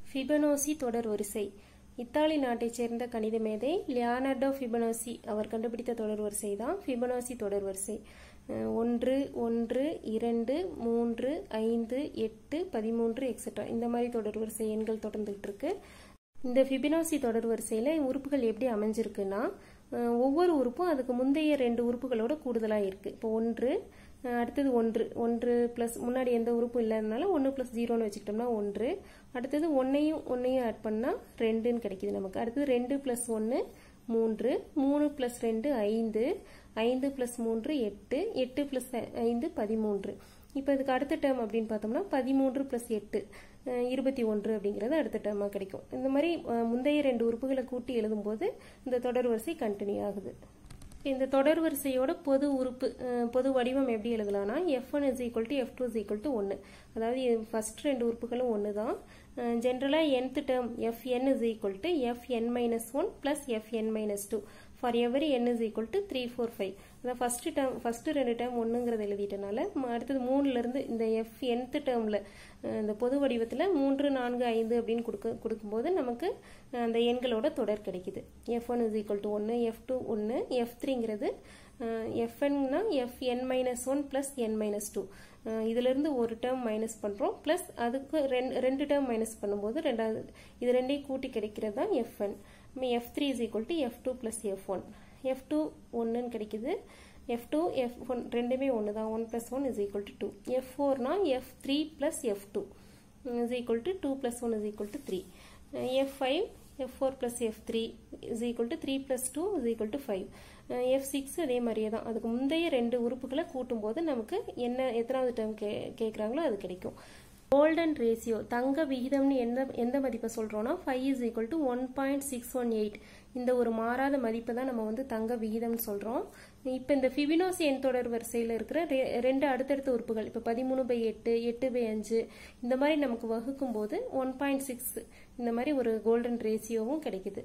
Fibonacci தொடர் வரிசை Italy நாட்டைச் சேர்ந்த கணித மேதை லியானர்டோ ஃபிபனோசி அவர் கண்டுபிடித்த தொடர் வரிசை தான் ஃபிபனோசி தொடர் வரிசை அஹ் ஒன்று ஒன்று இரண்டு மூன்று ஐந்து எட்டு பதிமூன்று எக்ஸெட்ரா இந்த மாதிரி தொடர் வரிசை எண்கள் தொடர்ந்துகிட்டு இருக்கு இந்த ஃபிபினோசி தொடர் வரிசையில் உறுப்புகள் எப்படி அமைஞ்சிருக்குன்னா அஹ் ஒவ்வொரு உறுப்பும் அதுக்கு முந்தைய ரெண்டு உறுப்புகளோட கூடுதலாக இருக்குது இப்போ ஒன்று அஹ் அடுத்தது ஒன்று ஒன்று ப்ளஸ் முன்னாடி எந்த உறுப்பும் இல்லாதனால ஒன்று ப்ளஸ் ஜீரோன்னு வச்சுக்கிட்டோம்னா ஒன்று அடுத்தது ஒன்றையும் ஒன்றையும் ஆட் பண்ணால் ரெண்டுன்னு கிடைக்குது நமக்கு அடுத்தது ரெண்டு ப்ளஸ் ஒன்று மூன்று மூணு ப்ளஸ் ரெண்டு ஐந்து ஐந்து ப்ளஸ் மூன்று எட்டு எட்டு ப்ளஸ் ஐந்து பதிமூன்று இப்போ இதுக்கு அடுத்த டேர்ம் அப்படின்னு பார்த்தோம்னா பதிமூன்று ப்ளஸ் எட்டு அஹ் இருபத்தி ஒன்று அப்படிங்கிறது அடுத்த டேர்மாக கிடைக்கும் இந்த மாதிரி அஹ் முந்தைய ரெண்டு உறுப்புகளை கூட்டி எழுதும்போது இந்த தொடர் வரிசை கண்டினியூ ஆகுது இந்த தொடர் வரிசையோட பொது உறுப்பு அஹ் பொது வடிவம் எப்படி எழுதலாம்னா F one is equal to F two is equal to ஒன்று அதாவது ஃபர்ஸ்ட் ரெண்டு உறுப்புகளும் ஒன்று தான் ஜென்ரலாக nth term F N is equal to F N minus one plus F N minus two for every N is equal to three four five அதான் first term first ரெண்டு term ஒன்றுங்கிறத எழுதிட்டனால ம- அடுத்தது மூணுலேருந்து இந்த எஃப் nth டேர்மில் இந்த பொது வடிவத்தில் மூன்று நான்கு ஐந்து அப்படின்னு கொடுக்க கொடுக்கும்போது நமக்கு அஹ், அந்த எண்களோட தொடர் கிடைக்குது F one is equal to ஒன்று எஃப் டூ ஒன்று எஃப் த்ரீங்கிறது எஃப்என்னா F N minus one plus N minus two இதிலிருந்து ஒரு டேர்ம் மைனஸ் பண்ணுறோம் ப்ளஸ் அதுக்கு ரெண்டு ரெண்டு டேர்ம் மைனஸ் பண்ணும்போது ரெண்டாவது இது ரெண்டையும் கூட்டி கிடைக்கிறது தான் F N F three is equal to F two plus F one F two ஒன்றுன்னு கிடைக்குது எஃப் டூ எஃப் ஒன் ரெண்டுமே ஒன்று தான் one plus one is equal to two F ஃபோர்னா F three plus F two is equal to 2 plus 1 is equal to 3. Uh, F5, F4 plus F3 is equal to 3 plus 2 is equal to 5. Uh, F6 அதே மாதிரியே தான் அதுக்கு முந்தைய ரெண்டு உறுப்புகளை கூட்டும்போது நமக்கு என்ன எத்தனாவது டேர்ம் கே கேட்குறாங்களோ அது கிடைக்கும் கோல்டன் ரேஷியோ தங்க விகிதம்னு எந்த எந்த மதிப்பை சொல்கிறோன்னா five is equal to one point six one eight இந்த ஒரு மாறாத மதிப்பை தான் நம்ம வந்து தங்க விகிதம்னு சொல்கிறோம் இப்போ இந்த ஃபிபினோசி எண் தொடர் வரிசையில் இருக்கிற ரெ- ரெண்டு அடுத்தடுத்த உறுப்புகள் இப்போ பதிமூணு பை எட்டு எட்டு பை அஞ்சு இந்த மாதிரி நமக்கு வகுக்கும் போது ஒன் பாயிண்ட் சிக்ஸ் இந்த மாதிரி ஒரு கோல்டன் ரேஷியோவும் கிடைக்குது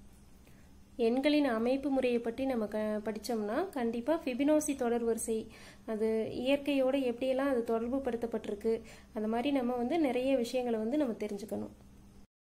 எண்களின் அமைப்பு முறையை பற்றி நம்ம க படித்தோம்னா கண்டிப்பாக ஃபிபினோசி தொடர் வரிசை அது இயற்கையோடு எப்படியெல்லாம் அது தொடர்பு படுத்தப்பட்டிருக்கு அந்த மாதிரி நம்ம வந்து நிறைய விஷயங்களை வந்து நம்ம தெரிஞ்சுக்கணும்